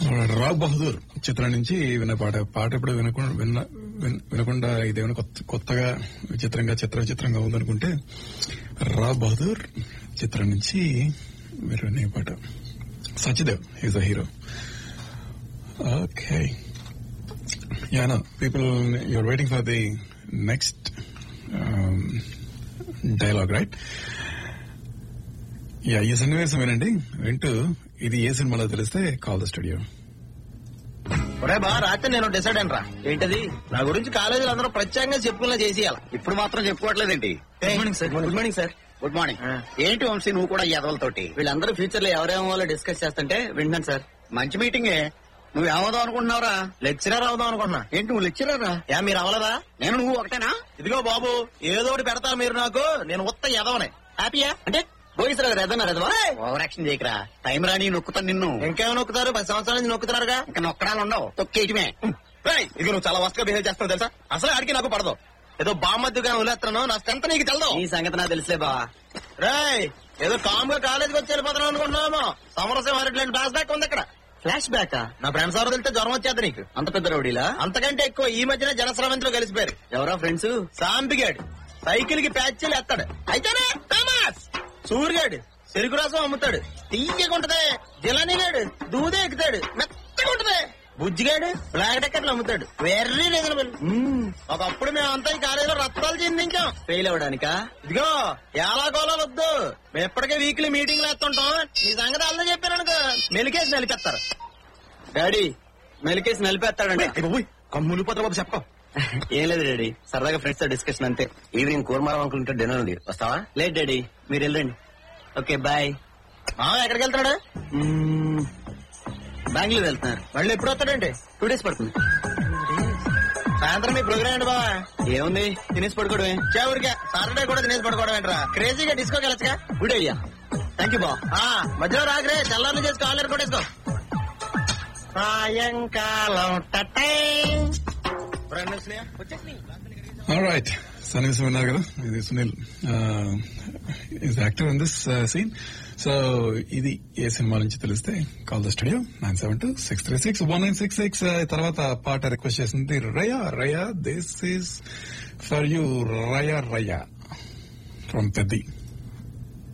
రాగ్ బహదూర్ చిత్రం నుంచి విన్న పాట పాట ఇప్పుడు వినకుండా విన్న విన్- వినకుండా ఇదేమైనా కొత్త కొత్తగా విచిత్రంగా చిత్ర విచిత్రంగా ఉందనుకుంటే రాగ్ బహదూర్ చిత్రం నుంచి మీరు వినే పాట Sachidev is a hero okay yeah no people you're waiting for the next dialogue right yeah ఈ సన్నివేశం వినండి వింటూ ఇది ఏ సినిమాలో తెలిస్తే కాల్ ద స్టూడియో ఒరే బా రాత్రి నేను డిసైడ్ అయినరా ఏంటది నా గురించి కాలేజీలో అందరూ ప్రత్యేకంగా చెప్పుకున్నా చేసేయాల ఇప్పుడు మాత్రం చెప్పుకోవట్లేదేంటి good morning sir good morning sir good morning ఆ. ఏంటి వంశీ నువ్వు కూడా ఎదవలతోటి వీళ్ళందరూ ఫ్యూచర్ లో ఎవరేమో డిస్కస్ చేస్తుంటే వింటున్నాను సార్ మంచి మీటింగే నువ్వు ఏమవుదాం అనుకుంటున్నావురా లెక్చరర్ అవుదాం అనుకున్నా ఏంటి నువ్వు లెక్చరరా యా మీరు అవలదా నేను నువ్వు ఒకటేనా ఇదిగో బాబు ఏదో ఒకటి పెడతారు మీరు నాకు నేను ఉత్త ఎదవనే హ్యాపీయా అంటే భోగిస్తారు కదా ఎదన్నారు ఎదవా ఓవర్ యాక్షన్ చేయకరా టైం రాని నొక్కుతాను నిన్ను ఇంకేమో నొక్కుతారు పది సంవత్సరాల నుంచి నొక్కుతున్నారుగా ఇంకా నొక్కడాలు ఉండవు తొక్కేయటమే రేయ్, ఇదిగో నువ్వు చాలా వస్గా బిహేవ్ చేస్తావు తెలుసా అసలు ఆడికి నాకు పడదు ఏదో బామ్మద్దుగా వదిలేస్తున్నాను నా స్ట్రెంత్ నీకు తెలదు ఈ సంగతి నాకు తెలుసులే బా రేయ్ ఏదో కామ్ గా కాలేజీకి వచ్చి వెళ్ళిపోతున్నావు అనుకుంటున్నామో సమరసం అరటి ఫ్లాష్ బ్యాక్ ఉంది అక్కడ ఫ్లాష్ బ్యాక్ నా ఫ్రెండ్స్ ఎవరు వెళ్తే జ్వరం వచ్చేది నీకు అంత పెద్ద రౌడీలా అంతకంటే ఎక్కువ ఈ మధ్యన జనస్రవంతిలో కలిసిపోయారు ఎవరా ఫ్రెండ్స్ సాంపిగాడు సైకిల్ కి ప్యాచ్లు ఎత్తాడు అయితేనే థామస్ సూర్యగాడు చెరుకు రసం అమ్ముతాడు తీయకుంటదే జిలానీగాడు దూదే ఎక్కుతాడు మెత్తగా ఉంటది బుజ్జిగాడు బ్లాక్ డెక్కర్లు అమ్ముతాడు వెర్రీ రీజనబుల్ ఒకప్పుడు మేమంతా ఈ కాలేజీలో రక్తాలు చెందించాం ఫెయిల్ అవడానికా ఇదిగో ఎలా కోలాలు వద్దు మేము ఎప్పటికే వీక్లీ మీటింగ్లు వేస్తుంటాం ఈ సంగతి అల్లే చెప్పాను అనుకో మెలికేసి నలిపేస్తారు డాడీ మెలికేసి నలిపేస్తాడండి కమ్ములు పోతే బాబు చెప్పం ఏం లేదు డాడీ సరదాగా ఫ్రెండ్స్ తో డిస్కషన్ అంతే ఈవినింగ్ కూరమారం అనుకుంటే డిన్నర్ ఉంది వస్తావా లేదు డాడీ మీరు వెళ్ళండి ఓకే బాయ్ మామ ఎక్కడికి వెళ్తున్నాడు బెంగళూరు వెళ్తున్నారు మళ్ళీ ఎప్పుడు వస్తాడండి టూ డేస్ పడుతుంది సాయంత్రం మీ ప్రోగ్రామ్ ఏంటి బావా ఏముంది తినేసి పడుకోవడమే ఊరికే సాటర్డే కూడా తినేసి పడుకోవడం ఏంట్రా క్రేజీగా డిస్కోకి వెళ్ళచ్చుగా గుడ్ ఐడియా థ్యాంక్ యూ బా ఆ, మధ్యలో రాకరే తెల్లారి చేసి కాలర్ కొట్టేసుకో సాయంకాలం టటై. రెండు స్నేహ, వచ్చేసినాయి. రైట్ సన్నివేశం విన్నారు కదా ఇది Sunil is active in this scene so ఇది ఏ సినిమా నుంచి తెలిస్తే call the studio nine seven two six three six one nine six six తర్వాత పాట రిక్వెస్ట్ చేసింది Raya Raya this is for you Raya Raya from Peddi